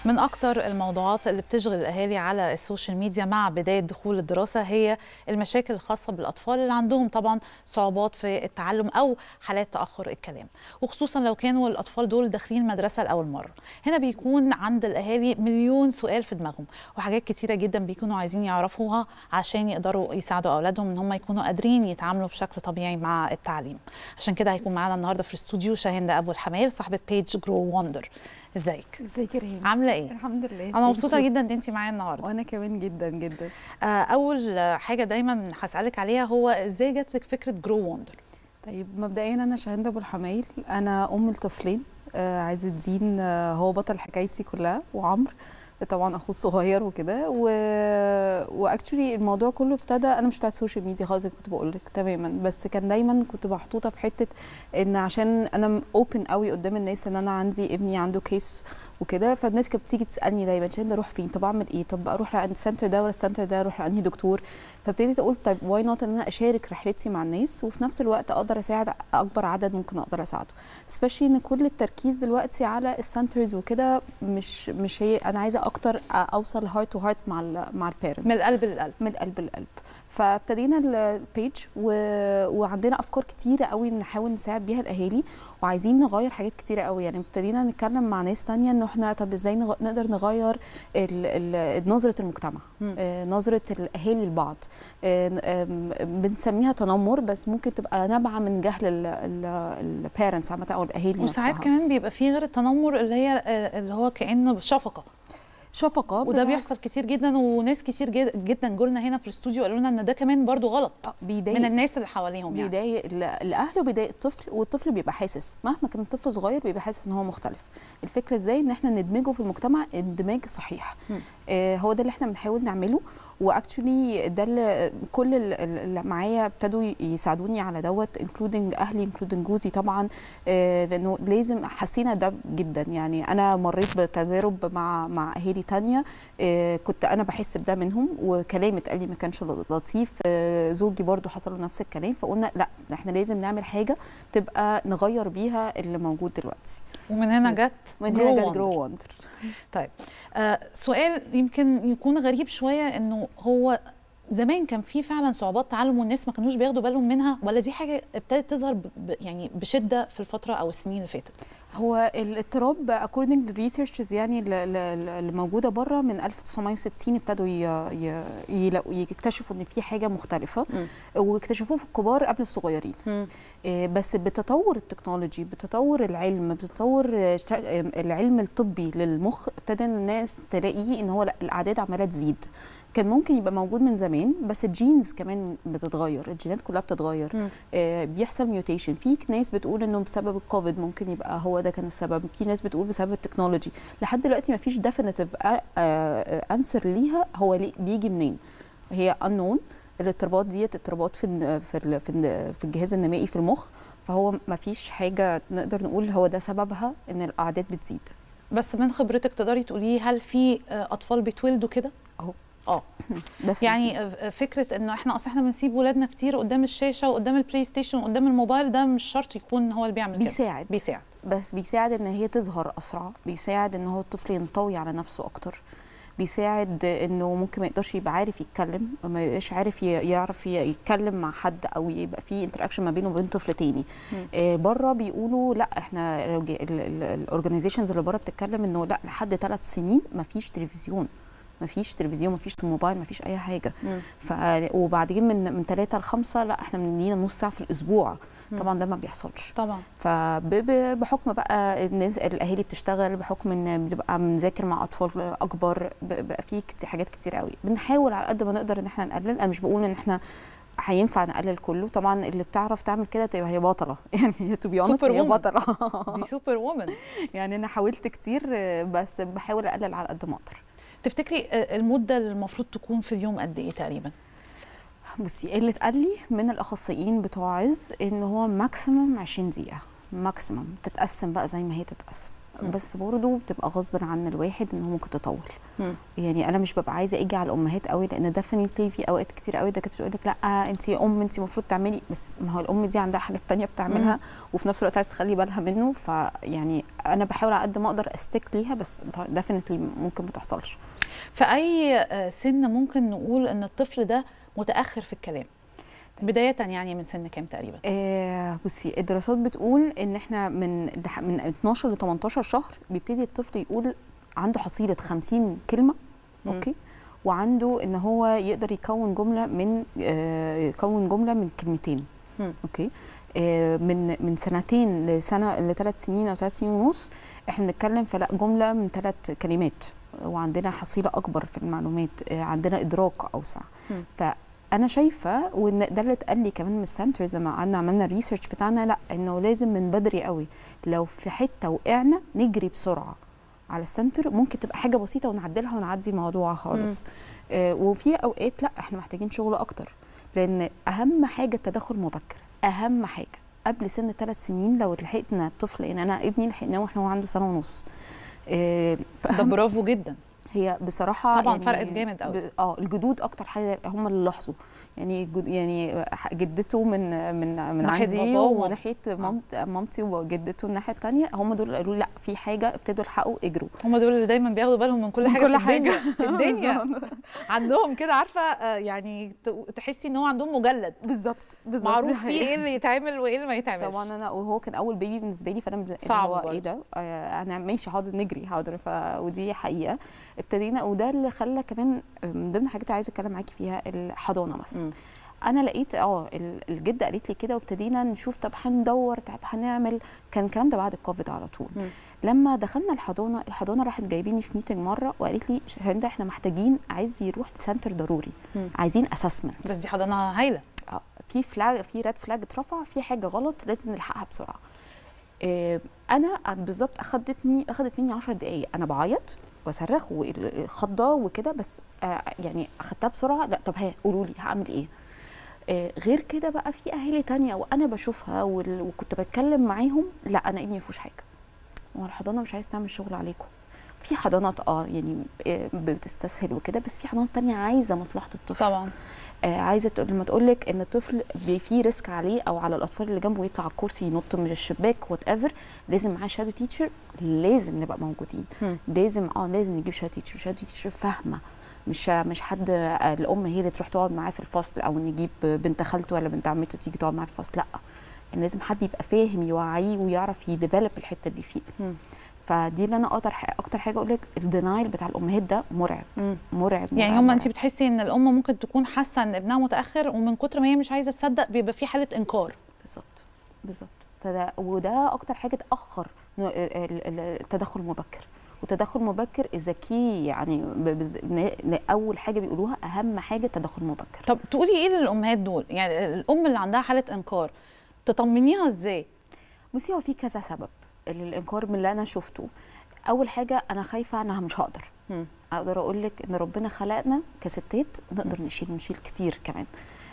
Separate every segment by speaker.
Speaker 1: من أكتر الموضوعات اللي بتشغل الأهالي على السوشيال ميديا مع بداية دخول الدراسة هي المشاكل الخاصة بالأطفال اللي عندهم طبعا صعوبات في التعلم أو حالات تأخر الكلام وخصوصا لو كانوا الأطفال دول داخلين المدرسة لأول مرة هنا بيكون عند الأهالي مليون سؤال في دماغهم وحاجات كتيرة جدا بيكونوا عايزين يعرفوها عشان يقدروا يساعدوا أولادهم إن هم يكونوا قادرين يتعاملوا بشكل طبيعي مع التعليم عشان كده هيكون معانا النهارده في الاستوديو شاهندة أبو الحمال صاحبة بيج جرو وندر ازيك
Speaker 2: ازيك يا ريم
Speaker 1: عامله ايه
Speaker 2: الحمد لله
Speaker 1: انا مبسوطه جدا ان انت معايا النهارده
Speaker 2: وانا كمان جدا جدا
Speaker 1: آه، اول حاجه دايما هسالك عليها هو ازاي جات لك فكره جرو وندر
Speaker 2: طيب مبدئيا انا شاهندة ابو الحمايل انا ام لطفلين آه عز الدين آه هو بطل حكايتي كلها وعمرو طبعا اخوه الصغير وكده و... واكشولي الموضوع كله ابتدى انا مش بتاعت السوشيال ميديا خالص كنت بقول لك تماما بس كان دايما كنت محطوطه في حته ان عشان انا اوبن قوي قدام الناس ان انا عندي ابني عنده كيس وكده فالناس كانت بتيجي تسالني دايما عشان اروح فين طب اعمل ايه طب اروح لعند السنتر ده ولا السنتر ده اروح لانهي دكتور فابتديت اقول طيب واي نوت ان انا اشارك رحلتي مع الناس وفي نفس الوقت اقدر اساعد اكبر عدد ممكن اقدر اساعده سبيشلي ان كل التركيز دلوقتي على السنترز وكده مش مش هي انا عايزه اكتر اوصل هارت تو هارت مع ال مع البيرنتس
Speaker 1: من القلب للقلب
Speaker 2: من القلب للقلب فابتدينا البيج و... وعندنا افكار كتيره قوي نحاول نساعد بيها الاهالي وعايزين نغير حاجات كتيره قوي يعني ابتدينا نتكلم مع ناس تانية انه احنا طب ازاي نغ... نقدر نغير ال... ال... نظره المجتمع آه نظره الاهالي لبعض آه بنسميها تنمر بس ممكن تبقى نابعه من جهل البيرنتس عامه او الاهالي
Speaker 1: وساعات كمان بيبقى في غير التنمر اللي هي اللي هو كانه شفقه
Speaker 2: شفقه
Speaker 1: وده بيحصل كتير جدا وناس كتير جدا جولنا هنا في الاستوديو قالوا لنا ان ده كمان برضو غلط
Speaker 2: بيضايق
Speaker 1: من الناس اللي حواليهم
Speaker 2: يعني بيضايق الاهل وبيضايق الطفل والطفل بيبقى حاسس مهما كان الطفل صغير بيبقى حاسس ان هو مختلف الفكره ازاي ان احنا ندمجه في المجتمع اندماج صحيح آه هو ده اللي احنا بنحاول نعمله واكشولي ده اللي كل اللي معايا ابتدوا يساعدوني على دوت انكلودنج اهلي انكلودنج جوزي طبعا آه لانه لازم حسينا ده جدا يعني انا مريت بتجارب مع مع اهالي تانية آه كنت انا بحس بده منهم وكلام اتقال لي ما كانش لطيف آه زوجي برضو حصل له نفس الكلام فقلنا لا احنا لازم نعمل حاجه تبقى نغير بيها اللي موجود دلوقتي
Speaker 1: ومن هنا جت
Speaker 2: من هنا جت جرو وندر
Speaker 1: طيب آه سؤال يمكن يكون غريب شويه انه هو زمان كان في فعلا صعوبات تعلم والناس ما كانوش بياخدوا بالهم منها ولا دي حاجه ابتدت تظهر يعني بشده في الفتره او السنين اللي فاتت
Speaker 2: هو الاضطراب اكوردنج للريسيرشز يعني اللي موجوده بره من 1960 ابتدوا يكتشفوا ان في حاجه مختلفه م. واكتشفوه في الكبار قبل الصغيرين م. بس بتطور التكنولوجي بتطور العلم بتطور العلم الطبي للمخ ابتدى الناس تلاقيه ان هو الاعداد عماله تزيد كان ممكن يبقى موجود من زمان بس الجينز كمان بتتغير الجينات كلها بتتغير آه بيحصل ميوتيشن في ناس بتقول انه بسبب الكوفيد ممكن يبقى هو ده كان السبب في ناس بتقول بسبب التكنولوجي لحد دلوقتي ما فيش ديفينيتيف انسر ليها هو ليه بيجي منين هي unknown الاضطرابات ديت اضطرابات في في في الجهاز النمائي في المخ فهو ما فيش حاجه نقدر نقول هو ده سببها ان الاعداد بتزيد
Speaker 1: بس من خبرتك تقدري تقولي هل في اطفال بيتولدوا كده
Speaker 2: اهو
Speaker 1: اه يعني فكره انه احنا اصل احنا بنسيب ولادنا كتير قدام الشاشه وقدام البلاي ستيشن وقدام الموبايل ده مش شرط يكون هو اللي بيعمل
Speaker 2: بيساعد
Speaker 1: كده. بيساعد
Speaker 2: بس بيساعد ان هي تظهر اسرع بيساعد ان هو الطفل ينطوي على نفسه اكتر بيساعد انه ممكن ما يقدرش يبقى عارف يتكلم ما يبقاش عارف يعرف يتكلم مع حد او يبقى في انتراكشن ما بينه وبين طفل تاني آه بره بيقولوا لا احنا الاورجنايزيشنز اللي بره بتتكلم انه لا لحد ثلاث سنين ما فيش تلفزيون ما فيش تلفزيون ما فيش موبايل ما فيش اي حاجه ف وبعدين من من ثلاثة لخمسة لا احنا بندينا نص ساعه في الاسبوع طبعا ده ما بيحصلش
Speaker 1: طبعا
Speaker 2: فبحكم بقى الناس الاهالي بتشتغل بحكم ان بنبقى بنذاكر مع اطفال اكبر بقى في حاجات كتير قوي بنحاول على قد ما نقدر ان احنا نقلل انا مش بقول ان احنا هينفع نقلل كله طبعا اللي بتعرف تعمل كده تبقى هي بطله يعني تو بي اونست هي بطله
Speaker 1: دي سوبر وومن
Speaker 2: يعني انا حاولت كتير بس بحاول اقلل على قد ما اقدر
Speaker 1: تفتكري المده اللي المفروض تكون في اليوم قد ايه تقريبا
Speaker 2: بصي اللي اتقال لي من الاخصائيين بتوع عز ان هو ماكسيمم 20 دقيقه ماكسيمم تتقسم بقى زي ما هي تتقسم
Speaker 1: مم.
Speaker 2: بس برضه بتبقى غصب عن الواحد ان هو ممكن تطول
Speaker 1: مم.
Speaker 2: يعني انا مش ببقى عايزه اجي على الامهات قوي لان ديفنتلي في اوقات كتير قوي دكاتره يقول لك لا انت ام انت المفروض تعملي بس ما هو الام دي عندها حاجات تانية بتعملها
Speaker 1: مم.
Speaker 2: وفي نفس الوقت عايز تخلي بالها منه فيعني انا بحاول على قد ما اقدر استيك ليها بس ديفنتلي ممكن ما تحصلش
Speaker 1: في اي آه، سن ممكن نقول ان الطفل ده متاخر في الكلام بدايه يعني من سن كام تقريبا
Speaker 2: آه بصي الدراسات بتقول ان احنا من لح- من 12 ل 18 شهر بيبتدي الطفل يقول عنده حصيله 50 كلمه
Speaker 1: مم.
Speaker 2: اوكي وعنده ان هو يقدر يكون جمله من آه يكون جمله من كلمتين
Speaker 1: مم.
Speaker 2: اوكي آه من من سنتين لسنه لثلاث سنين او ثلاث سنين ونص احنا بنتكلم في لا جمله من ثلاث كلمات وعندنا حصيله اكبر في المعلومات آه عندنا ادراك اوسع
Speaker 1: مم.
Speaker 2: فانا شايفه وان ده اللي اتقال لي كمان من السنترز لما قعدنا عملنا الريسيرش بتاعنا لا انه لازم من بدري قوي لو في حته وقعنا نجري بسرعه على السنتر ممكن تبقى حاجه بسيطه ونعدلها ونعدي الموضوع خالص آه وفي اوقات لا احنا محتاجين شغل اكتر لان اهم حاجه التدخل مبكر اهم حاجه قبل سن ثلاث سنين لو لحقنا الطفل يعني انا ابني لحقناه واحنا هو عنده سنه ونص آه
Speaker 1: ده برافو جدا
Speaker 2: هي بصراحه
Speaker 1: طبعاً
Speaker 2: يعني
Speaker 1: فرقت جامد أوي.
Speaker 2: ب- اه الجدود اكتر حاجه هم اللي لاحظوا يعني جد يعني ح- جدته من من من
Speaker 1: ناحية
Speaker 2: عندي
Speaker 1: باباه ومامته.
Speaker 2: وناحيه مامت مامتي وجدته الناحيه الثانيه هم دول اللي قالوا لي لا في حاجه ابتدوا يلحقوا اجروا
Speaker 1: هم دول اللي دايما بياخدوا بالهم من كل
Speaker 2: من
Speaker 1: حاجه
Speaker 2: كل
Speaker 1: في الدنيا
Speaker 2: حاجة.
Speaker 1: في الدنيا
Speaker 2: بالظبط.
Speaker 1: عندهم كده عارفه آه، يعني ت- تحسي ان هو عندهم مجلد
Speaker 2: بالظبط بالظبط
Speaker 1: معروف
Speaker 2: دي
Speaker 1: فيه
Speaker 2: حقيقة.
Speaker 1: ايه اللي يتعمل وايه اللي ما يتعملش
Speaker 2: طبعا انا وهو كان اول بيبي بالنسبه لي فانا بز... اللي
Speaker 1: صعب
Speaker 2: هو
Speaker 1: برضه.
Speaker 2: ايه ده آه انا ماشي حاضر نجري حاضر ف... ودي حقيقه ابتدينا وده اللي خلى كمان من ضمن الحاجات اللي عايزه اتكلم معاكي فيها الحضانه مثلا
Speaker 1: مم.
Speaker 2: انا لقيت اه ال- الجده قالت لي كده وابتدينا نشوف طب هندور طب هنعمل كان الكلام ده بعد الكوفيد على طول
Speaker 1: مم.
Speaker 2: لما دخلنا الحضانه الحضانه راحت جايبيني في ميتنج مره وقالت لي هند احنا محتاجين عايز يروح سنتر ضروري
Speaker 1: مم.
Speaker 2: عايزين اسسمنت
Speaker 1: بس دي حضانه هايله
Speaker 2: اه في فلاج في ريد فلاج اترفع في حاجه غلط لازم نلحقها بسرعه آه انا بالظبط اخدتني اخدت مني 10 دقائق انا بعيط واصرخ وخضه وكده بس آه يعني اخدتها بسرعه لا طب ها قولوا لي هعمل ايه آه غير كده بقى في اهالي تانية وانا بشوفها وال- وكنت بتكلم معاهم لا انا ابني ما فيهوش حاجه هو الحضانه مش عايز تعمل شغل عليكم في حضانات اه يعني آه، بتستسهل وكده بس في حضانات تانية عايزه مصلحه الطفل
Speaker 1: طبعا
Speaker 2: آه عايزه تقول لما تقول لك ان الطفل بي- في ريسك عليه او على الاطفال اللي جنبه يطلع على الكرسي ينط من الشباك وات ايفر لازم معاه شادو تيتشر لازم نبقى موجودين
Speaker 1: مم.
Speaker 2: لازم اه لازم نجيب شادو تيتشر شادو تيتشر فاهمه مش مش حد آه، الام هي اللي تروح تقعد معاه في الفصل او نجيب بنت خالته ولا بنت عمته تيجي تقعد معاه في الفصل لا يعني لازم حد يبقى فاهم يوعيه ويعرف يديفلوب الحته دي فيه
Speaker 1: مم.
Speaker 2: فدي اللي انا اقدر اكتر حاجه اقول لك الدينايل بتاع الامهات ده مرعب
Speaker 1: مم.
Speaker 2: مرعب
Speaker 1: يعني
Speaker 2: مرعب،
Speaker 1: هم
Speaker 2: مرعب.
Speaker 1: انت بتحسي ان الام ممكن تكون حاسه ان ابنها متاخر ومن كتر ما هي مش عايزه تصدق بيبقى في حاله انكار
Speaker 2: بالظبط بالظبط فده وده اكتر حاجه تاخر ن- ال- ال- التدخل المبكر والتدخل المبكر اذا كي يعني ب- بز- ن- ن- اول حاجه بيقولوها اهم حاجه التدخل المبكر
Speaker 1: طب تقولي ايه للامهات دول يعني الام اللي عندها حاله انكار تطمنيها ازاي
Speaker 2: بصي هو في كذا سبب للانكار من اللي انا شفته اول حاجه انا خايفه انها مش هقدر
Speaker 1: مم.
Speaker 2: اقدر اقول لك ان ربنا خلقنا كستات نقدر نشيل نشيل كتير كمان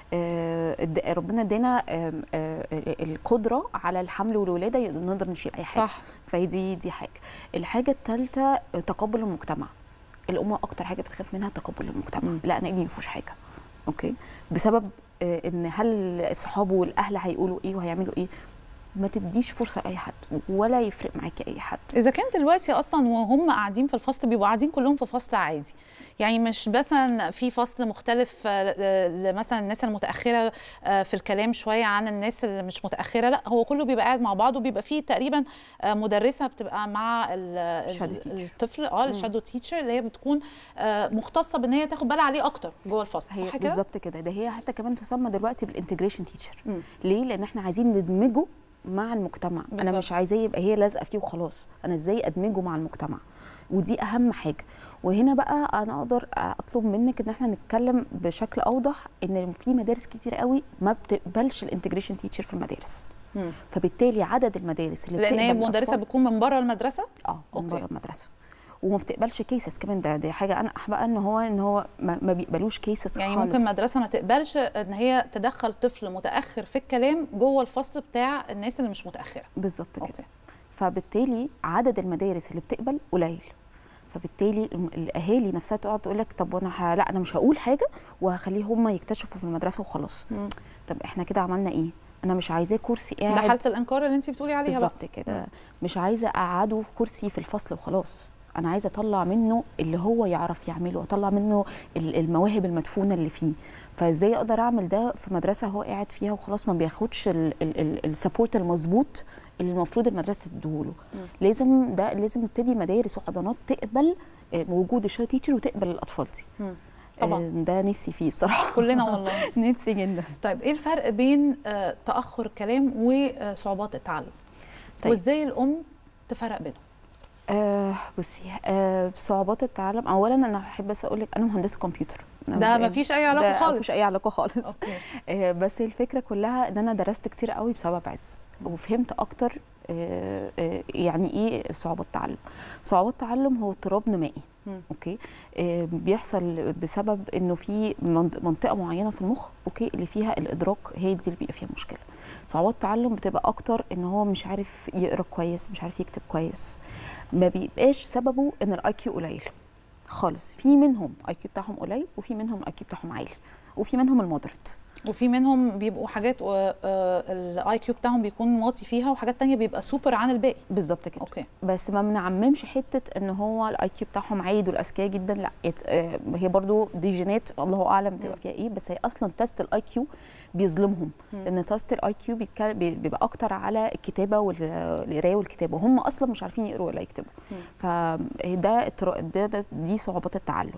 Speaker 2: آه، اد- ربنا ادانا آم، آه، القدره على الحمل والولاده يقدر- نقدر نشيل اي حاجه
Speaker 1: صح
Speaker 2: فهي دي دي حاجه الحاجه الثالثه تقبل المجتمع الام اكتر حاجه بتخاف منها تقبل المجتمع
Speaker 1: مم.
Speaker 2: لا انا ابني ما فيهوش حاجه اوكي بسبب آه، ان هل اصحابه والاهل هيقولوا ايه وهيعملوا ايه ما تديش فرصه لاي حد ولا يفرق معاكي اي حد
Speaker 1: اذا كان دلوقتي اصلا وهم قاعدين في الفصل بيبقوا قاعدين كلهم في فصل عادي يعني مش مثلا في فصل مختلف آه، ل- مثلا الناس المتاخره آه، في الكلام شويه عن الناس اللي مش متاخره لا هو كله بيبقى قاعد مع بعض وبيبقى فيه تقريبا آه، مدرسه بتبقى مع ال- ال-
Speaker 2: Shadow teacher.
Speaker 1: الطفل اه الشادو تيتشر اللي هي بتكون آه، مختصه بان هي تاخد بالها عليه اكتر جوه الفصل
Speaker 2: هي
Speaker 1: صح كده
Speaker 2: بالظبط كده ده هي حتى كمان تسمى دلوقتي بالانتجريشن تيتشر
Speaker 1: مم.
Speaker 2: ليه لان احنا عايزين ندمجه مع المجتمع
Speaker 1: بالظبط.
Speaker 2: انا مش عايزاه يبقى هي لازقه فيه وخلاص انا ازاي ادمجه مع المجتمع ودي اهم حاجه وهنا بقى انا اقدر اطلب منك ان احنا نتكلم بشكل اوضح ان في مدارس كتير قوي ما بتقبلش الانتجريشن تيتشر في المدارس
Speaker 1: مم.
Speaker 2: فبالتالي عدد المدارس اللي
Speaker 1: لان هي
Speaker 2: بتقبل
Speaker 1: مدرسه
Speaker 2: الأطفال-
Speaker 1: بتكون من بره المدرسه
Speaker 2: اه من
Speaker 1: أوكي.
Speaker 2: بره المدرسه وما بتقبلش كيسز كمان ده دي حاجه انا بقى ان هو ان هو ما, ما بيقبلوش كيسز
Speaker 1: يعني
Speaker 2: خالص
Speaker 1: ممكن مدرسه ما تقبلش ان هي تدخل طفل متاخر في الكلام جوه الفصل بتاع الناس اللي مش متاخره
Speaker 2: بالظبط كده
Speaker 1: أوكي.
Speaker 3: فبالتالي عدد المدارس اللي بتقبل قليل فبالتالي الم- الاهالي نفسها تقعد تقول لك طب وانا ه... لا انا مش هقول حاجه وهخليهم هم يكتشفوا في المدرسه وخلاص
Speaker 1: مم.
Speaker 3: طب احنا كده عملنا ايه انا مش عايزاه كرسي قاعد
Speaker 1: ده حاله الانكار اللي انت بتقولي عليها بقى
Speaker 3: بالظبط كده مش عايزه اقعده في كرسي في الفصل وخلاص انا عايزه اطلع منه اللي هو يعرف يعمله اطلع منه ال- المواهب المدفونه اللي فيه فازاي اقدر اعمل ده في مدرسه هو قاعد فيها وخلاص ما بياخدش السبورت المظبوط اللي المفروض المدرسه تديهوله لازم ده لازم نبتدي مدارس وحضانات تقبل آه، وجود الشادو تيتشر وتقبل الاطفال دي
Speaker 1: مم. طبعا.
Speaker 3: آه، ده نفسي فيه بصراحه
Speaker 1: كلنا والله
Speaker 3: نفسي جدا
Speaker 1: طيب ايه الفرق بين آه، تاخر الكلام وصعوبات التعلم
Speaker 3: طيب.
Speaker 1: وازاي الام تفرق بينهم
Speaker 3: آه بصي آه صعوبات التعلم اولا انا احب بس اقول لك انا مهندسه كمبيوتر أنا
Speaker 1: ده
Speaker 3: ب-
Speaker 1: مفيش اي علاقه
Speaker 3: ده
Speaker 1: خالص
Speaker 3: مفيش اي علاقه خالص
Speaker 1: اوكي
Speaker 3: آه بس الفكره كلها ان انا درست كتير قوي بسبب عز وفهمت اكتر آه آه يعني ايه صعوبات تعلم صعوبات تعلم هو اضطراب نمائي
Speaker 1: مم.
Speaker 3: اوكي آه بيحصل بسبب انه في من- منطقه معينه في المخ اوكي اللي فيها الادراك هي دي اللي بيبقى فيها مشكله صعوبات التعلم بتبقى اكتر ان هو مش عارف يقرا كويس مش عارف يكتب كويس ما بيبقاش سببه ان الاي كيو قليل خالص في منهم اي كيو بتاعهم قليل وفي منهم الاي كيو بتاعهم عالي وفي منهم المودريت
Speaker 1: وفي منهم بيبقوا حاجات الاي كيو بتاعهم بيكون واطي فيها وحاجات تانية بيبقى سوبر عن الباقي
Speaker 3: بالظبط كده
Speaker 1: اوكي
Speaker 3: بس ما بنعممش حته ان هو الاي كيو بتاعهم عالي دول اذكياء جدا لا يت- آه، هي برضو دي جينات الله اعلم
Speaker 1: مم.
Speaker 3: بتبقى فيها ايه بس هي اصلا تيست الاي كيو بيظلمهم
Speaker 1: مم.
Speaker 3: لان تيست الاي كيو بيبقى اكتر على الكتابه والقرايه والكتابه وهم اصلا مش عارفين يقروا ولا يكتبوا
Speaker 1: مم.
Speaker 3: فده التر- ده, ده دي صعوبات التعلم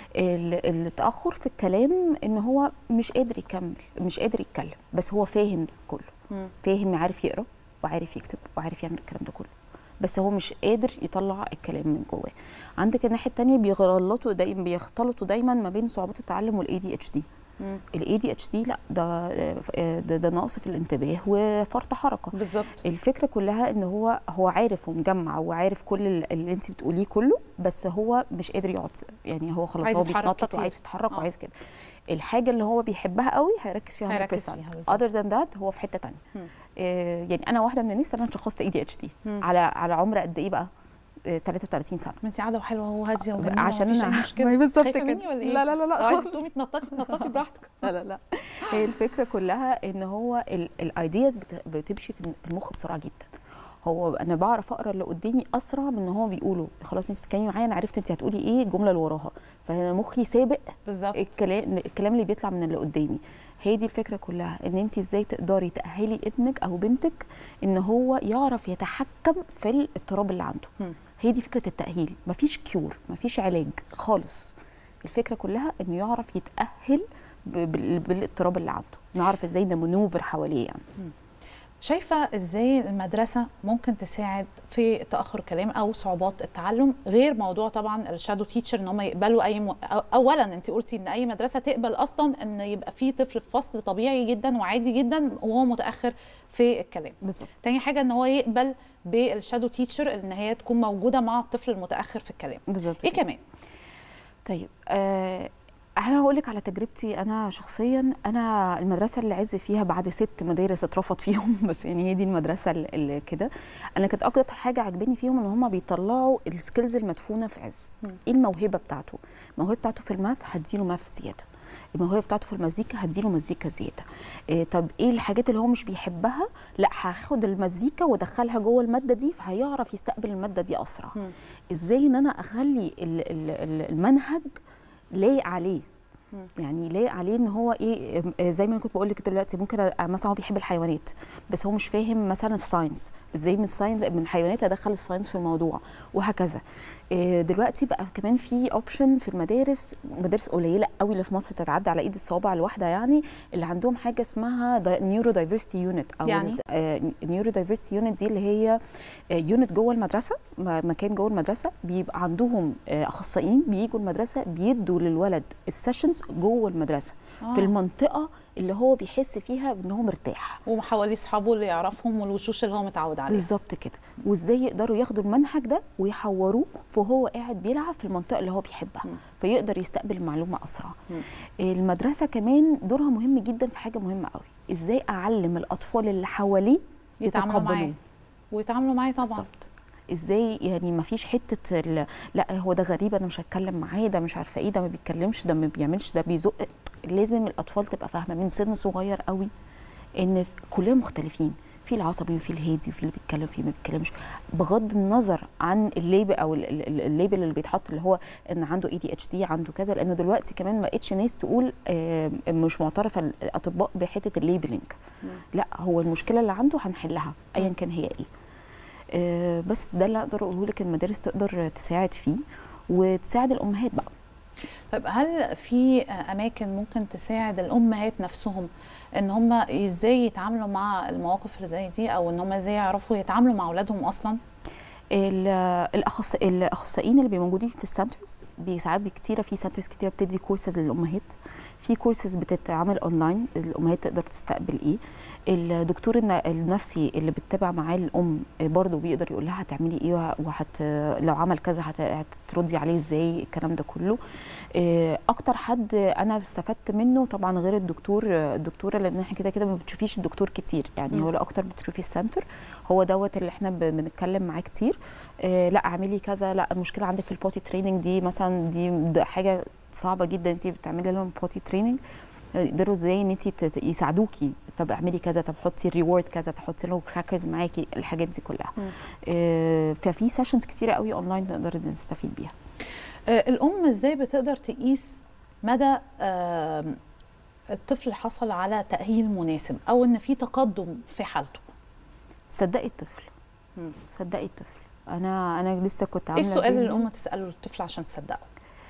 Speaker 3: ال- التاخر في الكلام ان هو مش قادر يكمل مش قادر يتكلم بس هو فاهم ده كله
Speaker 1: مم.
Speaker 3: فاهم عارف يقرا وعارف يكتب وعارف يعمل الكلام ده كله بس هو مش قادر يطلع الكلام من جواه عندك الناحيه الثانيه بيغلطوا دايما بيختلطوا دايما ما بين صعوبات التعلم والاي دي اتش دي
Speaker 1: مم.
Speaker 3: الاي دي اتش دي لا ده ده, ده نقص في الانتباه وفرط حركه
Speaker 1: بالظبط
Speaker 3: الفكره كلها ان هو هو عارف ومجمع وعارف كل ال- اللي انت بتقوليه كله بس هو مش قادر يقعد يعني هو خلاص
Speaker 1: عايز
Speaker 3: هو
Speaker 1: يتحرك
Speaker 3: بيتنطط
Speaker 1: كتير.
Speaker 3: وعايز يتحرك
Speaker 1: آه.
Speaker 3: وعايز كده الحاجه اللي هو بيحبها قوي هيركز فيها
Speaker 1: هيركز
Speaker 3: 100%
Speaker 1: فيها بالظبط.
Speaker 3: other than that هو في حته تانية
Speaker 1: مم.
Speaker 3: آه يعني انا واحده من الناس انا اتشخصت اي دي اتش دي
Speaker 1: مم.
Speaker 3: على على عمر قد ايه بقى آه 33 سنه
Speaker 1: ما انت قاعده وحلوه وهاديه وجميله
Speaker 3: عشان
Speaker 1: ومفيش
Speaker 3: أنا-
Speaker 1: اي مشكله
Speaker 3: ما هي بالظبط
Speaker 1: خايفة
Speaker 3: كده.
Speaker 1: مني ولا ايه
Speaker 3: لا لا لا لا
Speaker 1: لو عايزه
Speaker 3: خالص.
Speaker 1: تقومي تنططي تنططي براحتك
Speaker 3: لا لا لا هي الفكره كلها ان هو الايدياز بتمشي في في المخ بسرعه جدا هو انا بعرف اقرا اللي قدامي اسرع من ان هو بيقوله خلاص انت بتتكلمي معايا انا عرفت انت هتقولي ايه الجمله اللي وراها فانا مخي سابق
Speaker 1: بالظبط
Speaker 3: الكلام الكلام اللي بيطلع من اللي قدامي هي دي الفكره كلها ان انت ازاي تقدري تاهلي ابنك او بنتك ان هو يعرف يتحكم في الاضطراب اللي عنده
Speaker 1: مم.
Speaker 3: هي دي فكره التاهيل مفيش كيور مفيش علاج خالص الفكره كلها انه يعرف يتاهل ب- بال- بالاضطراب اللي عنده نعرف ازاي نمنوفر حواليه يعني
Speaker 1: شايفه ازاي المدرسه ممكن تساعد في تاخر الكلام او صعوبات التعلم غير موضوع طبعا الشادو تيتشر ان هم يقبلوا اي م... أو- اولا انت قلتي ان اي مدرسه تقبل اصلا ان يبقى في طفل في فصل طبيعي جدا وعادي جدا وهو متاخر في الكلام
Speaker 3: بالظبط
Speaker 1: تاني حاجه ان هو يقبل بالشادو تيتشر ان هي تكون موجوده مع الطفل المتاخر في الكلام
Speaker 3: بالظبط
Speaker 1: ايه
Speaker 3: كده.
Speaker 1: كمان
Speaker 3: طيب آه انا هقول لك على تجربتي انا شخصيا انا المدرسه اللي عز فيها بعد ست مدارس اترفض فيهم بس يعني هي دي المدرسه اللي- اللي كده انا كانت اكتر حاجه عجباني فيهم ان هم بيطلعوا السكيلز المدفونه في عز
Speaker 1: مم.
Speaker 3: ايه الموهبه بتاعته الموهبه بتاعته في الماث هديله ماث زياده الموهبه بتاعته في المزيكا هديله مزيكا زياده إيه طب ايه الحاجات اللي هو مش بيحبها لا هاخد المزيكا وادخلها جوه الماده دي فهيعرف يستقبل الماده دي اسرع
Speaker 1: مم.
Speaker 3: ازاي ان انا اخلي ال- ال- ال- المنهج لايق عليه
Speaker 1: مم.
Speaker 3: يعني لايق عليه ان هو ايه آه، زي ما كنت بقول لك دلوقتي ممكن أ- مثلا هو بيحب الحيوانات بس هو مش فاهم مثلا الساينس ازاي من الساينس من الحيوانات ادخل الساينس في الموضوع وهكذا آه، دلوقتي بقى كمان في اوبشن في المدارس مدارس قليله قوي اللي في مصر تتعدى على ايد الصوابع الواحده يعني اللي عندهم حاجه اسمها نيورو دايفرستي يونت او
Speaker 1: يعني؟
Speaker 3: نيورو دايفرستي يونت دي اللي هي يونت جوه المدرسه م- مكان جوه المدرسه بيبقى عندهم آه، اخصائيين بيجوا المدرسه بيدوا للولد السيشنز جوه المدرسه
Speaker 1: آه.
Speaker 3: في المنطقه اللي هو بيحس فيها ان هو مرتاح
Speaker 1: وحواليه اصحابه اللي يعرفهم والوشوش اللي هو متعود عليها
Speaker 3: بالظبط كده وازاي يقدروا ياخدوا المنهج ده ويحوروه فهو قاعد بيلعب في المنطقه اللي هو بيحبها
Speaker 1: مم.
Speaker 3: فيقدر يستقبل المعلومه اسرع
Speaker 1: مم.
Speaker 3: المدرسه كمان دورها مهم جدا في حاجه مهمه قوي ازاي اعلم الاطفال اللي حواليه
Speaker 1: يتعاملوا معاه.
Speaker 3: يتقبلوه
Speaker 1: ويتعاملوا معاه طبعا
Speaker 3: بالظبط ازاي يعني ما فيش حته ال- لا هو ده غريب انا مش هتكلم معاه ده مش عارفه ايه ده ما بيتكلمش ده ما بيعملش ده بيزق لازم الاطفال تبقى فاهمه من سن صغير قوي ان ف- كلنا مختلفين في العصبي وفي الهادي وفي اللي بيتكلم فيه ما بيتكلمش بغض النظر عن الليبل او ال- ال- ال- الليبل اللي بيتحط اللي هو ان عنده اي دي اتش دي عنده كذا لانه دلوقتي كمان ما بقتش ناس تقول آه، مش معترفه الاطباء بحته الليبلنج لا هو المشكله اللي عنده هنحلها ايا كان هي ايه آه، بس ده اللي اقدر اقوله لك المدارس تقدر تساعد فيه وتساعد الامهات بقى
Speaker 1: طيب هل في اماكن ممكن تساعد الامهات نفسهم ان هم ازاي يتعاملوا مع المواقف اللي زي دي او ان هم ازاي يعرفوا يتعاملوا مع اولادهم اصلا
Speaker 3: ال- الأخص... الاخصائيين اللي بيبقوا موجودين في السنترز ساعات كتيره في سنترز كتيره بتدي كورسز للامهات في كورسز بتتعمل اونلاين الامهات تقدر تستقبل ايه الدكتور الن- النفسي اللي بتتابع معاه الام برضه بيقدر يقول لها هتعملي ايه وه- وهت لو عمل كذا هت... هتردي عليه ازاي الكلام ده كله آه، اكتر حد انا استفدت منه طبعا غير الدكتور الدكتوره لان احنا كده كده ما بتشوفيش الدكتور كتير يعني
Speaker 1: مم.
Speaker 3: هو لا اكتر بتشوفي السنتر هو دوت اللي احنا ب- بنتكلم معاه كتير آه لا اعملي كذا لا المشكله عندك في البوتي تريننج دي مثلا دي ده حاجه صعبه جدا انت بتعملي لهم بوتي تريننج يقدروا ازاي ان انت تت- يساعدوكي طب اعملي كذا طب حطي ريورد كذا تحطي لهم كراكرز معاكي الحاجات دي كلها
Speaker 1: مم.
Speaker 3: آه ففي سيشنز كتيره قوي اونلاين نقدر نستفيد بيها
Speaker 1: آه، الام ازاي بتقدر تقيس مدى آم، الطفل حصل على تاهيل مناسب او ان في تقدم في حالته
Speaker 3: صدقي الطفل
Speaker 1: مم.
Speaker 3: صدقي الطفل انا انا لسه كنت
Speaker 1: ايه
Speaker 3: عامله
Speaker 1: السؤال اللي
Speaker 3: فيديو.
Speaker 1: الام تساله للطفل عشان تصدقه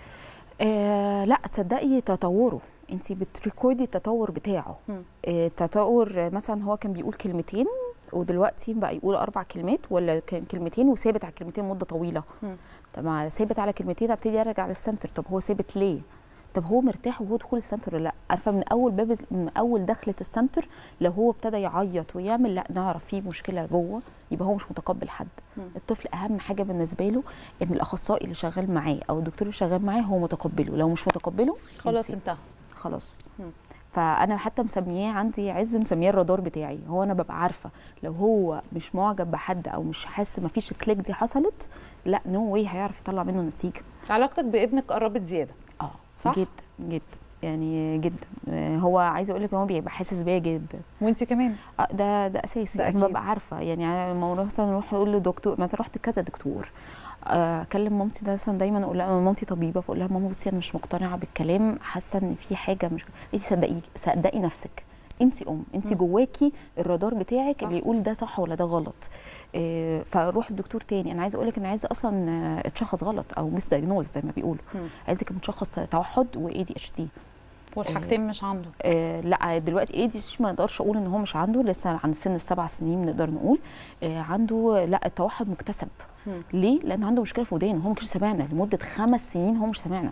Speaker 3: آه لا صدقي تطوره انت بتريكوردي التطور بتاعه
Speaker 1: مم.
Speaker 3: آه تطور آه، مثلا هو كان بيقول كلمتين ودلوقتي بقى يقول اربع كلمات ولا كان كلمتين وثابت على الكلمتين مده طويله
Speaker 1: مم.
Speaker 3: طب ما ثابت على كلمتين ابتدي ارجع للسنتر طب هو ثابت ليه طب هو مرتاح وهو دخول السنتر ولا لا عارفه من اول باب من اول دخله السنتر لو هو ابتدى يعيط ويعمل لا نعرف في مشكله جوه يبقى هو مش متقبل حد
Speaker 1: مم.
Speaker 3: الطفل اهم حاجه بالنسبه له ان الاخصائي اللي شغال معاه او الدكتور اللي شغال معاه هو متقبله لو مش متقبله
Speaker 1: خلاص
Speaker 3: انسيه.
Speaker 1: انتهى
Speaker 3: خلاص
Speaker 1: مم.
Speaker 3: فانا حتى مسمياه عندي عز مسمياه الرادار بتاعي هو انا ببقى عارفه لو هو مش معجب بحد او مش حاسس ما فيش الكليك دي حصلت لا نو no واي هيعرف يطلع منه نتيجه
Speaker 1: علاقتك بابنك قربت زياده
Speaker 3: اه
Speaker 1: صح؟
Speaker 3: جدا جدا يعني جدا آه، هو عايزه اقول لك هو بيبقى حاسس بيا جدا
Speaker 1: وانت كمان
Speaker 3: آه، ده ده اساسي
Speaker 1: ده
Speaker 3: انا
Speaker 1: أكيد.
Speaker 3: ببقى عارفه يعني أنا لما مثلا اروح اقول لدكتور مثلا رحت كذا دكتور آه، اكلم مامتي ده مثلا دايما اقول لها مامتي طبيبه فاقول لها ماما بصي انا مش مقتنعه بالكلام حاسه ان في حاجه مش انت صدقي صدقي نفسك انت ام انت
Speaker 1: مم.
Speaker 3: جواكي الرادار بتاعك
Speaker 1: صح.
Speaker 3: اللي يقول ده صح ولا ده غلط آه، فاروح لدكتور تاني انا عايزه اقول لك ان عايزه اصلا آه، اتشخص غلط او مس دايجنوز زي ما بيقولوا
Speaker 1: مم.
Speaker 3: عايزه كان متشخص توحد واي دي اتش دي
Speaker 1: والحاجتين مش عنده
Speaker 3: آه لا دلوقتي ايه دي ما نقدرش اقول ان هو مش عنده لسه عند سن السبع سنين نقدر نقول آه عنده لا التوحد مكتسب
Speaker 1: مم.
Speaker 3: ليه؟ لان عنده مشكله في ودانه هو ما كانش سامعنا لمده خمس سنين هو مش سامعنا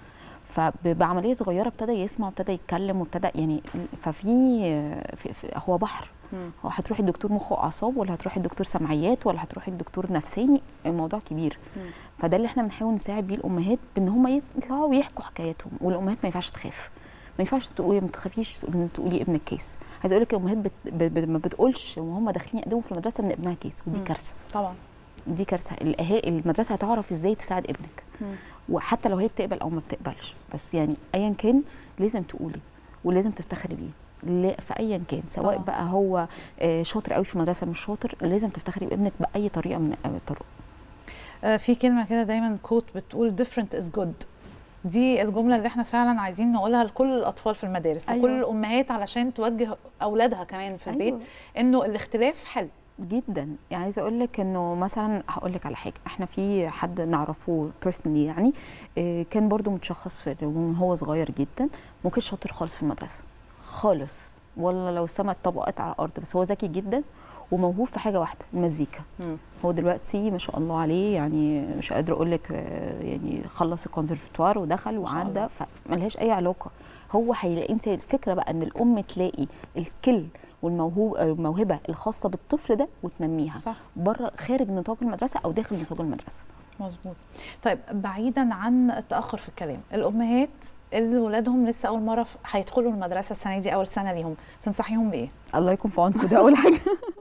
Speaker 3: فبعمليه صغيره ابتدى يسمع وابتدى يتكلم وابتدى يعني ففي في في هو بحر
Speaker 1: مم.
Speaker 3: هو هتروحي لدكتور مخ واعصاب ولا هتروحي لدكتور سمعيات ولا هتروحي لدكتور نفساني الموضوع كبير
Speaker 1: مم.
Speaker 3: فده اللي احنا بنحاول نساعد بيه الامهات بان هم يطلعوا ويحكوا حكاياتهم والامهات ما ينفعش تخاف ما ينفعش تقولي ما تخافيش تقولي تقولي ابنك كيس عايزه اقول لك الامهات بت... ب... ب... ما بتقولش وهم داخلين يقدموا في المدرسه ان ابنها كيس ودي
Speaker 1: مم.
Speaker 3: كارثه
Speaker 1: طبعا
Speaker 3: دي كارثه الأها- المدرسه هتعرف ازاي تساعد ابنك
Speaker 1: مم.
Speaker 3: وحتى لو هي بتقبل او ما بتقبلش بس يعني ايا كان لازم تقولي ولازم تفتخري بيه لا في ايا كان سواء
Speaker 1: طبعاً.
Speaker 3: بقى هو آه، شاطر قوي في مدرسه مش شاطر لازم تفتخري بابنك باي طريقه من الطرق
Speaker 1: آه، في كلمه كده دايما كوت بتقول different is good دي الجمله اللي احنا فعلا عايزين نقولها لكل الاطفال في المدارس
Speaker 3: أيوة.
Speaker 1: وكل الامهات علشان توجه اولادها كمان في البيت
Speaker 3: أيوة.
Speaker 1: انه الاختلاف حلو
Speaker 3: جدا يعني عايزه اقول لك انه مثلا هقول لك على حاجه احنا في حد نعرفه بيرسونالي يعني آه، كان برضو متشخص في وهو صغير جدا ما كانش شاطر خالص في المدرسه خالص والله لو السما اتطبقت على الارض بس هو ذكي جدا وموهوب في حاجه واحده المزيكا
Speaker 1: مم.
Speaker 3: هو دلوقتي ما شاء الله عليه يعني مش قادره اقول لك آه، يعني خلص الكونسرفتوار ودخل
Speaker 1: شاء
Speaker 3: وعدى
Speaker 1: الله.
Speaker 3: فملهاش اي علاقه هو هيلاقي انت الفكره بقى ان الام تلاقي السكيل والموهوب الموهبه الخاصه بالطفل ده وتنميها
Speaker 1: صح
Speaker 3: بره خارج نطاق المدرسه او داخل نطاق المدرسه
Speaker 1: مظبوط طيب بعيدا عن التاخر في الكلام الامهات اللي ولادهم لسه اول مره في- هيدخلوا المدرسه السنه دي اول سنه ليهم تنصحيهم بايه
Speaker 3: الله يكون في عونكم ده اول حاجه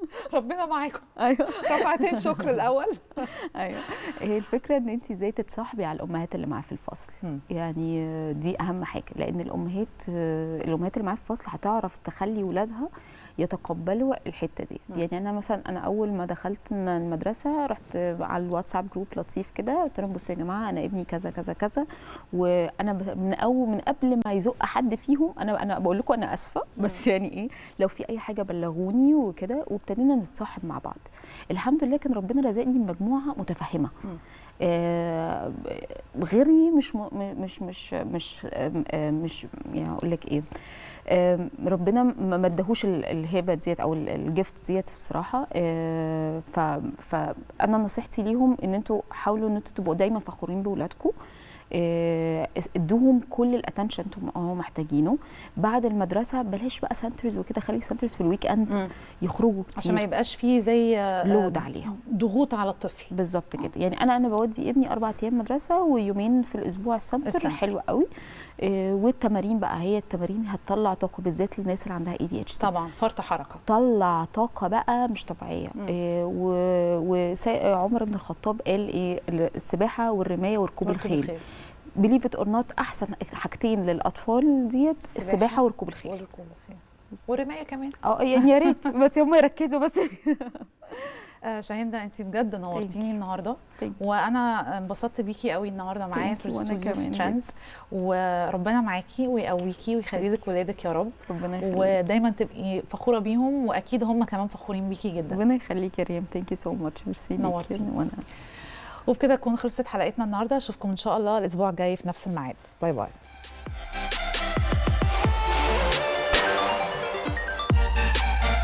Speaker 1: ربنا معاكم
Speaker 3: ايوه
Speaker 1: رفعتين شكر الاول
Speaker 3: ايوه هي الفكره ان انت ازاي تتصاحبي على الامهات اللي معاه في الفصل
Speaker 1: مم.
Speaker 3: يعني آه، دي اهم حاجه لان الامهات آه، الامهات اللي معاه في الفصل هتعرف تخلي ولادها يتقبلوا الحته دي
Speaker 1: مم.
Speaker 3: يعني انا مثلا انا اول ما دخلت المدرسه رحت على الواتساب جروب لطيف كده قلت لهم بصوا يا جماعه انا ابني كذا كذا كذا وانا ب- من اول من قبل ما يزق حد فيهم انا انا بقول لكم انا اسفه بس يعني ايه لو في اي حاجه بلغوني وكده وابتدينا نتصاحب مع بعض الحمد لله كان ربنا رزقني بمجموعه متفهمه
Speaker 1: مم.
Speaker 3: آه غيري مش م- مش مش مش آم، آم، مش يعني اقول لك ايه آم، ربنا ما ما اداهوش ال- الهبه ديت او ال- الجفت ديت بصراحه آه، ف فانا نصيحتي ليهم ان انتوا حاولوا ان انتوا تبقوا دايما فخورين باولادكم آه، ادوهم كل الاتنشن انتم هم محتاجينه بعد المدرسه بلاش بقى سنترز وكده خلي سنترز في الويك اند يخرجوا كتير
Speaker 1: عشان ما يبقاش فيه زي آه،
Speaker 3: لود عليهم
Speaker 1: ضغوط على الطفل
Speaker 3: بالظبط كده يعني انا انا بودي ابني اربع ايام مدرسه ويومين في الاسبوع السنتر
Speaker 1: السنتر.
Speaker 3: حلو قوي آه، والتمارين بقى هي التمارين هتطلع طاقه بالذات للناس اللي عندها اي دي اتش
Speaker 1: طبعا فرط حركه
Speaker 3: طلع طاقه بقى مش طبيعيه
Speaker 1: مم.
Speaker 3: آه، و- وعمر بن الخطاب قال ايه السباحه والرمايه وركوب
Speaker 1: ركوب
Speaker 3: الخيل بليف ات اور نوت احسن حاجتين للاطفال ديت
Speaker 1: السباحة
Speaker 3: السباحه وركوب الخيل
Speaker 1: وركوب الخيل والرمايه كمان
Speaker 3: اه يعني يا ريت بس هم يركزوا بس
Speaker 1: آه شاهندة انت بجد نورتيني النهارده
Speaker 3: Thank you.
Speaker 1: وانا انبسطت بيكي قوي النهارده معايا
Speaker 3: Thank
Speaker 1: في
Speaker 3: you. وأنا
Speaker 1: الاستوديو في
Speaker 3: كمان
Speaker 1: ترانس وربنا معاكي ويقويكي ويخلي لك ولادك يا رب
Speaker 3: ربنا يخليك
Speaker 1: ودايما تبقي فخوره بيهم واكيد هم كمان فخورين بيكي جدا
Speaker 3: ربنا يخليك يا ريم ثانك يو سو ماتش ميرسي ليكي
Speaker 1: نورتيني.
Speaker 3: وانا
Speaker 1: وبكده تكون خلصت حلقتنا النهارده اشوفكم ان شاء الله الاسبوع الجاي في نفس الميعاد باي باي